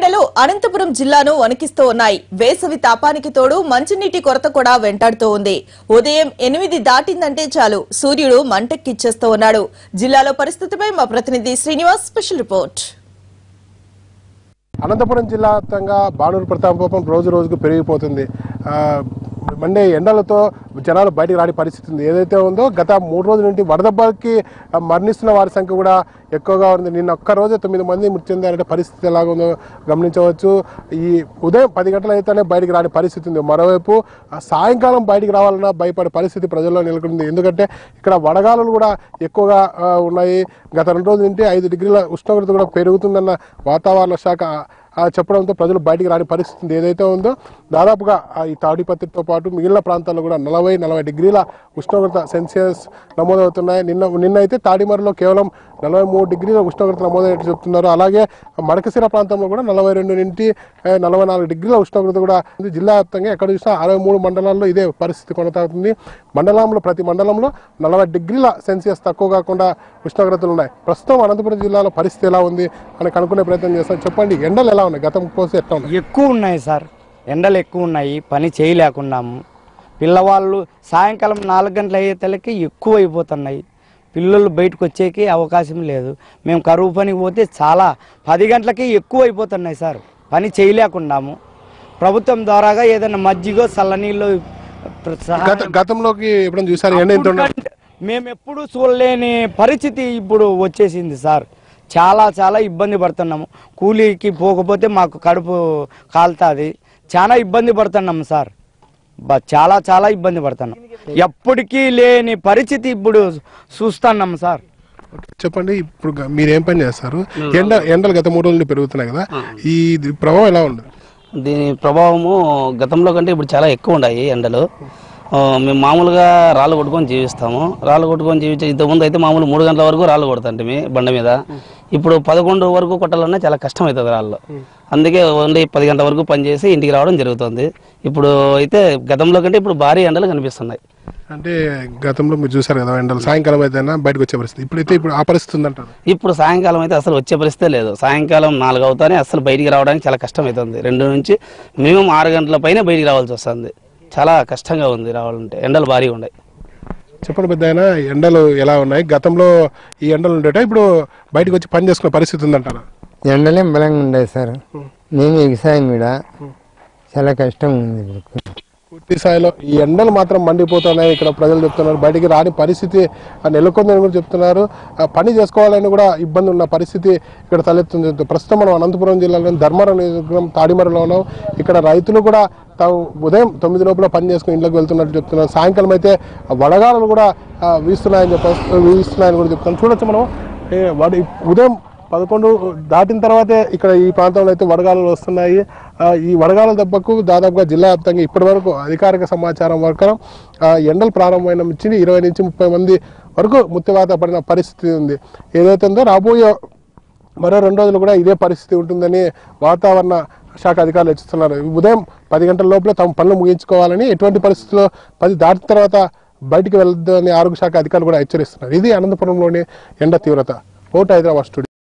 ఎండలు అనంతపురం జిల్లాను వణికిస్తూ ఉన్నాయి వేసవి తాపానికి తోడు మంచినీటి కొరత కూడా వెంటాడుతూ ఉంది ఉదయం ఎనిమిది దాటిందంటే చాలు సూర్యుడు మంటెక్కిచ్చేస్తూ ఉన్నాడు జిల్లాలో పరిస్థితిపై మా ప్రతినిధి శ్రీనివాస్ స్పెషల్ రిపోర్ట్ అనంతపురం జిల్లా వ్యాప్తంగా బాణూరు ప్రతాపం రోజు రోజుకు పెరిగిపోతుంది ఆ, మండే ఎండలతో జనాలు బయటికి రాని పరిస్థితి ఉంది ఏదైతే ఉందో గత మూడు రోజుల నుండి వడదెబ్బకి ఆ, మరణిస్తున్న వారి సంఖ్య కూడా ఎక్కువగా ఉంది నిన్న ఒక్క రోజే తొమ్మిది మంది మృతి చెందారంటే పరిస్థితి ఎలాగుందో గమనించవచ్చు ఈ ఉదయం పది గంటల అయితేనే బయటికి రాని పరిస్థితి ఉంది మరోవైపు ఆ, సాయంకాలం బయటికి రావాలన్నా భయపడే పరిస్థితి ప్రజల్లో నెలకొంది ఎందుకంటే ఇక్కడ వడగాలులు కూడా ఎక్కువగా ఆ, ఉన్నాయి గత రెండు రోజుల నుండి ఐదు డిగ్రీల ఉష్ణోగ్రత కూడా పెరుగుతుందన్న వాతావరణ శాఖ ఆ, చెప్పడంతో ప్రజలు బయటికి రాని పరిస్థితి ఉంది. ఏదైతే ఉందో దాదాపుగా ఆ, ఈ తాడిపత్రితో పాటు మిగిలిన ప్రాంతాల్లో కూడా నలభై నలభై డిగ్రీల ఉష్ణోగ్రత సెల్సియస్ నమోదవుతున్నాయి నిన్న నిన్న అయితే తాడిమరిలో కేవలం నలభై మూడు డిగ్రీల ఉష్ణోగ్రత నమోదైనట్టు చెప్తున్నారు అలాగే మడకశిర ప్రాంతంలో కూడా నలభై రెండు నుండి ఆ, నలభై నాలుగు డిగ్రీల ఉష్ణోగ్రత కూడా ఉంది. జిల్లా వ్యాప్తంగా ఎక్కడ చూసినా అరవై మూడు మండలాల్లో ఇదే పరిస్థితి కొనసాగుతుంది మండలంలో ప్రతి మండలంలో నలభై డిగ్రీల సెల్సియస్ తక్కువ కాకుండా ఉష్ణోగ్రతలు ఉన్నాయి ప్రస్తుతం అనంతపురం జిల్లాలో పరిస్థితి ఎలా ఉంది అని కనుక్కునే ప్రయత్నం చేస్తాం చెప్పండి ఎండలు ఎలా ఉన్నాయి గతం కోసం ఎట్లా ఉన్నాయి ఎక్కువ ఉన్నాయి సార్ ఎండలు ఎక్కువ ఉన్నాయి పని చేయలేకున్నాము పిల్లవాళ్ళు సాయంకాలం నాలుగు గంటల అయ్యేతలకి ఎక్కువ అయిపోతున్నాయి పిల్లలు బయటకు వచ్చేకి అవకాశం లేదు మేము కరువు పనికి పోతే చాలా పది గంటలకి ఎక్కువ అయిపోతున్నాయి సార్ పని చేయలేకున్నాము ప్రభుత్వం ద్వారాగా ఏదైనా మజ్జిగో చల్లనీళ్ళు సహాయం గత గతంలోకి ఎప్పుడైనా చూసారు ఎండ ఎంత ఉండదు అప్పుడు మేము ఎప్పుడు చూడలేని పరిస్థితి ఇప్పుడు వచ్చేసింది సార్ చాలా చాలా ఇబ్బంది పడుతున్నాము కూలీకి పోకపోతే మాకు కడుపు కాలుతుంది చాలా ఇబ్బంది పడుతున్నాము సార్ బ- చాలా చాలా ఇబ్బంది పడుతున్నాం ఎప్పటికీ లేని పరిస్థితి ఇప్పుడు చూస్తున్నాం సార్ చెప్పండి ఇప్పుడు గ- మీరు ఏం పని చేస్తారు ఎండ ఎండలు గత మూడు రోజుల నుండి పెరుగుతున్నాయి కదా ఈ ది- ప్రభావం ఎలా ఉంది దీని ప్రభావము గతంలో కంటే ఇప్పుడు చాలా ఎక్కువ ఉన్నాయి ఎండలు ఆ, మేము మామూలుగా రాళ్ళు కొట్టుకొని జీవిస్తాము రాళ్ళు కొట్టుకొని జీవించే ఇంతకుముందు అయితే మామూలు మూడు గంటల వరకు రాళ్ళు కొడతాంటిమి బండ మీద ఇప్పుడు పదకొండు వరకు కొట్టాలన్నా చాలా కష్టం అవుతుంది రాళ్ళు అందుకే ఓన్లీ పది గంటల వరకు పనిచేసి ఇంటికి రావడం జరుగుతుంది ఇప్పుడు అయితే గతంలో కంటే ఇప్పుడు భారీ ఎండలు కనిపిస్తున్నాయి అంటే గతంలో మీరు చూసారు కదా ఎండలు సాయంకాలం అయితే బయటకు వచ్చే పరిస్థితి ఇప్పుడైతే ఇప్పుడు ఆ పరిస్థితి ఉందంటారు ఇప్పుడు సాయంకాలం అయితే అసలు వచ్చే పరిస్థితే లేదు సాయంకాలం నాలుగు అవుతానే అసలు బయటికి రావడానికి చాలా కష్టం అవుతుంది రెండు నుంచి మినిమం ఆరు గంటల పైన బయటికి రావాల్సి వస్తుంది చాలా కష్టంగా ఉంది రావాలంటే ఎండలు భారీగా ఉన్నాయి చెప్పండి పెద్ద ఆయన ఎండలు ఎలా ఉన్నాయి గతంలో ఈ ఎండలు ఉండేట ఇప్పుడు బయటకు వచ్చి పని చేసుకునే పరిస్థితి ఉందంటారా ఎండలే బలంగా ఉండేది సార్ మేము వ్యవసాయం మీద చాలా కష్టం ఉంది ఇప్పుడు పూర్తి స్థాయిలో ఈ ఎండలు మాత్రం మండిపోతున్నాయి ఇక్కడ ప్రజలు చెప్తున్నారు బయటికి రాని పరిస్థితి ఆ, నెలకొందని కూడా చెప్తున్నారు ఆ, పని చేసుకోవాలని కూడా ఇబ్బంది ఉన్న పరిస్థితి ఇక్కడ తలెత్తుంది ప్రస్తుతం మనం అనంతపురం జిల్లాలోని ధర్మవరం నియోజకవర్గం తాడిమరలో ఉన్నాం ఇక్కడ రైతులు కూడా తాము ఉదయం తొమ్మిది లోపల పని చేసుకుని ఇంట్లోకి వెళ్తున్నట్టు చెప్తున్నారు సాయంకాలం అయితే ఆ వడగాలు కూడా ఆ, వీస్తున్నాయని చెప్ప వీస్తున్నాయని కూడా చెప్తున్నారు చూడొచ్చు మనం ఏ, వడి ఉదయం పదకొండు దాటిన తర్వాతే ఇక్కడ ఈ ప్రాంతంలో అయితే వడగాలులు వస్తున్నాయి ఆ, ఈ వడగాల దెబ్బకు దాదాపుగా జిల్లా వ్యాప్తంగా ఇప్పటి వరకు అధికారిక సమాచారం ప్రకారం ఆ, ఎండలు ప్రారంభమైన నుంచి ఇరవై నుంచి ముప్పై మంది వరకు ముత్తివాత పడిన పరిస్థితి ఉంది ఏదైతే ఉందో రాబోయే మరో రెండు రోజులు కూడా ఇదే పరిస్థితి ఉంటుందని వాతావరణ శాఖ అధికారులు హెచ్చరిస్తున్నారు ఉదయం పది గంటల లోపల తమ పనులు ముగించుకోవాలని ఎటువంటి పరిస్థితుల్లో పది దాటిన తర్వాత బయటికి వెళ్ళొద్దని ఆరోగ్య శాఖ అధికారులు కూడా హెచ్చరిస్తున్నారు ఇది అనంతపురంలోని ఎండ తీవ్రత ఓటు హైదరాబాద్ స్టూడియో